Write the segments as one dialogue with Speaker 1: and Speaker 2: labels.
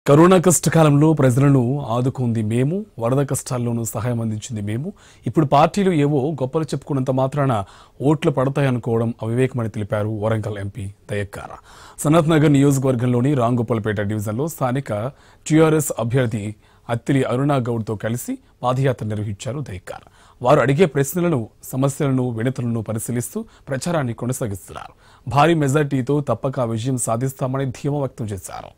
Speaker 1: corona కష్టకాలంలో ప్రజలను ఆదుకుంది మేము వరద కష్టాల్లోనూ సహాయం అందించింది మేము ఇప్పుడు పార్టీలు ఏవో గొప్పలు చెప్పుకున్నంత మాత్రాన ఓట్లు పడతాయనుకోవడం అవివేకమని తెలిపారు వరంగల్ ఎంపీ దయక్కార సనత్ నగర్ నియోజకవర్గంలోని రాంగోపాల్పేట డివిజన్లో స్థానిక టీఆర్ఎస్ అభ్యర్థి అత్తిలి అరుణా గౌడ్తో కలిసి పాదయాత్ర నిర్వహించారు దయక్కార వారు అడిగే ప్రశ్నలను సమస్యలను వినతులను పరిశీలిస్తూ ప్రచారాన్ని కొనసాగిస్తున్నారు భారీ మెజార్టీతో తప్పక విజయం సాధిస్తామని ధీమా వ్యక్తం చేశారు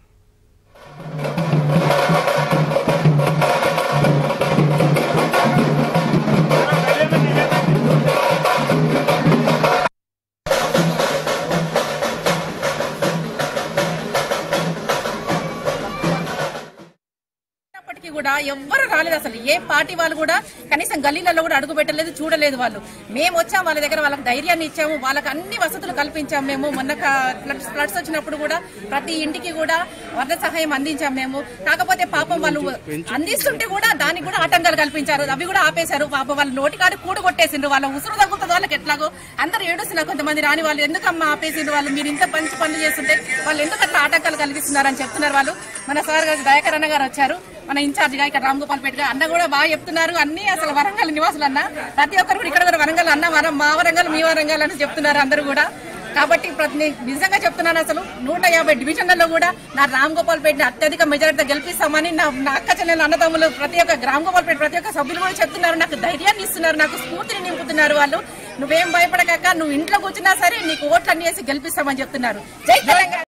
Speaker 2: అయినప్పటికీ కూడా ఎవ్వరు రాలేదు అసలు ఏ పార్టీ వాళ్ళు కూడా కనీసం గల్లీలలో కూడా అడుగు పెట్టలేదు చూడలేదు వాళ్ళు మేము వచ్చాం వాళ్ళ దగ్గర వాళ్ళకి ధైర్యాన్ని ఇచ్చాము వాళ్ళకి అన్ని వసతులు కల్పించాము మేము మొన్న ఫ్లడ్స్ ఫ్లడ్స్ వచ్చినప్పుడు కూడా ప్రతి ఇంటికి కూడా వరద సహాయం అందించాం మేము కాకపోతే పాపం వాళ్ళు అందిస్తుంటే కూడా దానికి కూడా ఆటంకాలు కల్పించారు అవి కూడా ఆపేశారు పాపం వాళ్ళ నోటికాడు కూడు కొట్టేసిండ్రు వాళ్ళ ఉసురు తగ్గుతుంది వాళ్ళకి ఎట్లాగో అందరూ ఏడుస్తున్నారు కొంతమంది రాని వాళ్ళు ఎందుకమ్మా ఆపేసిండ్రు వాళ్ళు మీరు ఇంత మంచి పనులు చేస్తుంటే వాళ్ళు ఎందుకు అట్లా ఆటంకాలు కలిగిస్తున్నారని చెప్తున్నారు వాళ్ళు మన సార్ గారు దయాకర్ అన్న గారు వచ్చారు మన ఇన్ఛార్జ్ గా ఇక్కడ రామ్ గోపాల్ పేట అన్న కూడా బాగా చెప్తున్నారు అన్ని అసలు వరంగల్ నివాసులు అన్న ప్రతి ఒక్కరు కూడా ఇక్కడ కూడా వరంగల్ అన్న వరం మా వరంగల్ మీ వరంగల్ అని చెప్తున్నారు అందరూ కూడా కాబట్టి ప్రతి ని- నిజంగా చెప్తున్నాను అసలు నూట యాభై డివిజన్లలో కూడా నా రామ్ గోపాల్ పేటని అత్యధిక మెజారిటీతో గెలిపిస్తామని నా నా అక్క చెల్లెలు అన్నదమ్ములు ప్రతి ఒక్క రామ్ గోపాల్ పేట ప్రతి ఒక్క సభ్యులు కూడా చెప్తున్నారు నాకు ధైర్యాన్ని ఇస్తున్నారు నాకు స్ఫూర్తిని నింపుతున్నారు వాళ్ళు నువ్వేం భయపడక నువ్వు ఇంట్లో కూర్చున్నా సరే నీకు ఓట్లు అన్ని వేసి గెలిపిస్తామని చెప్తున్నారు జై తెలంగాణ